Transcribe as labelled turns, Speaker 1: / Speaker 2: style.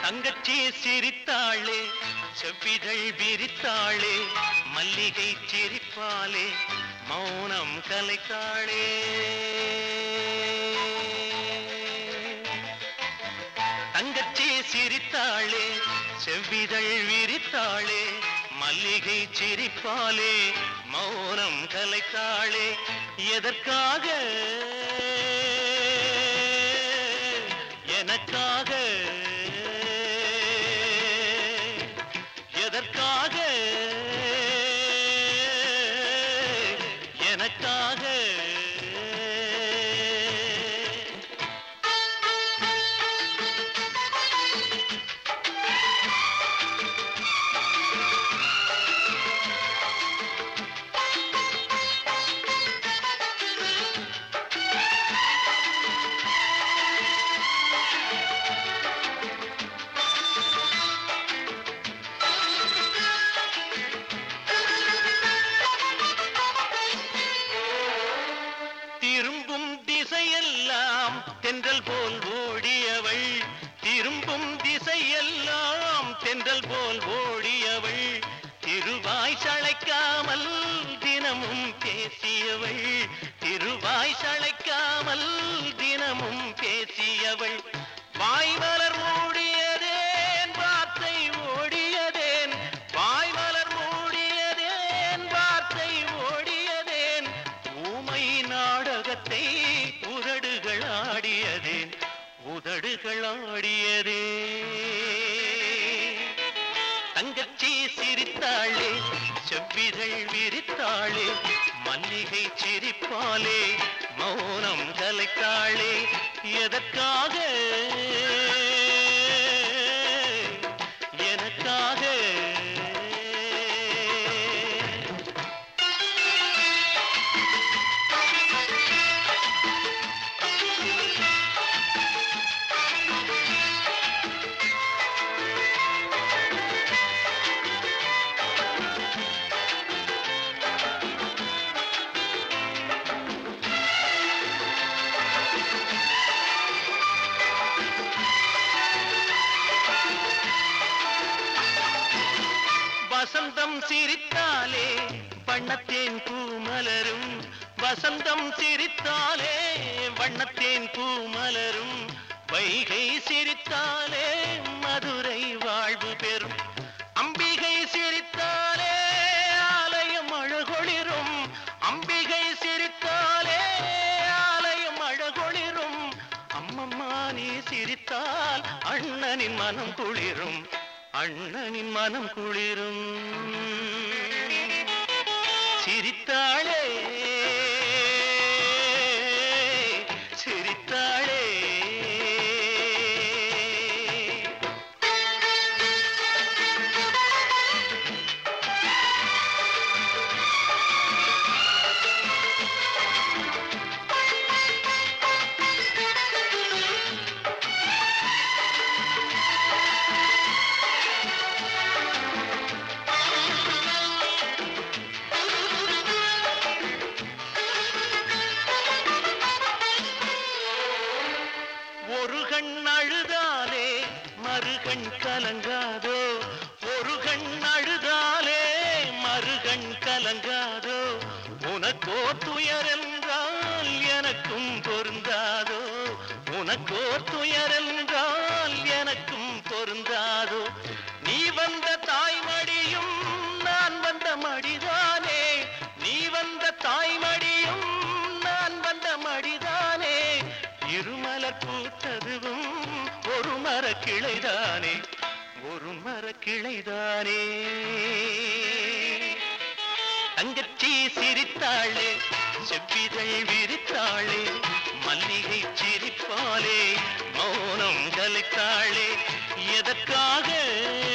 Speaker 1: தங்கச்சி சிரித்தாளே செவ்விதழ் விரித்தாளே மல்லிகை சிரிப்பாலே மௌனம் கலைத்தாளே தங்கச்சி சிரித்தாளே செவ்விதழ் விரித்தாளே மல்லிகை சிரிப்பாலே மௌனம் கலைத்தாளே எதற்காக எனக்காக எதற்காக எனக்காக திரும்பும் திசையெல்லாம் தென்றல் போல் ஓடியவள் திரும்பும் திசையெல்லாம் தென்றல் போல் ஓடியவள் திருவாய் சளைக்காமல் தினமும் பேசியவள் திருவாய் சளைக்காமல் தினமும் பேசியவள் வாய்மலர் மூடியதேன் வார்த்தை ஓடியதேன் வாய்மலர் மூடியதேன் வார்த்தை ஓடியதேன் ஊமை நாடகத்தை உதடுகள் ஆடியதேன் உதடுகள் ஆடியதே தங்கச்சி சிரித்தாளே செவ்விதழ் விரித்தாளே மல்லிகை சிரிப்பாலே மௌனம் கலைத்தாளே எதற்காக எனக்காக வசந்தம் சிரித்தாலே வண்ணத்தேன் பூ மலரும் வசந்தம் சிரித்தாலே வண்ணத்தேன் பூ மலரும் வைகை சிரித்தாலே மதுரை வாழ்வு பெறும் அம்பிகை சிரித்தாலே ஆலயம் அழகொளிரும் அம்பிகை சிரித்தாலே ஆலயம் அழகொளிரும் அம்மம்மா நீ சிரித்தால் அண்ணனின் மனம் குளிரும் அண்ணனின் மனம் குளிரும் சிரித்தாளே சிரித்தாளே ஒரு கண் அழுதாலே மறுகண் கலங்காதோ ஒரு கண் அழுதாலே மறுகண் கலங்காதோ உனக்கோ துயர் என்றால் எனக்கும் பொருந்தாதோ உனக்கோ துயர் என்றால் எனக்கும் பொருந்தாதோ நீ வந்த தாய்மடியும் நான் வந்த மடிதானே நீ வந்த தாய்மடியும் நான் வந்த மடிதானே இருமலர் பூத்ததுவும் ஒரு மர கிளைதானே ஒரு மர கிளைதானே தங்கச்சி சிரித்தாளே செவ்விதழ் விரித்தாளே மல்லிகை சிரிப்பாலே மௌனம் கலைத்தாளே எதற்காக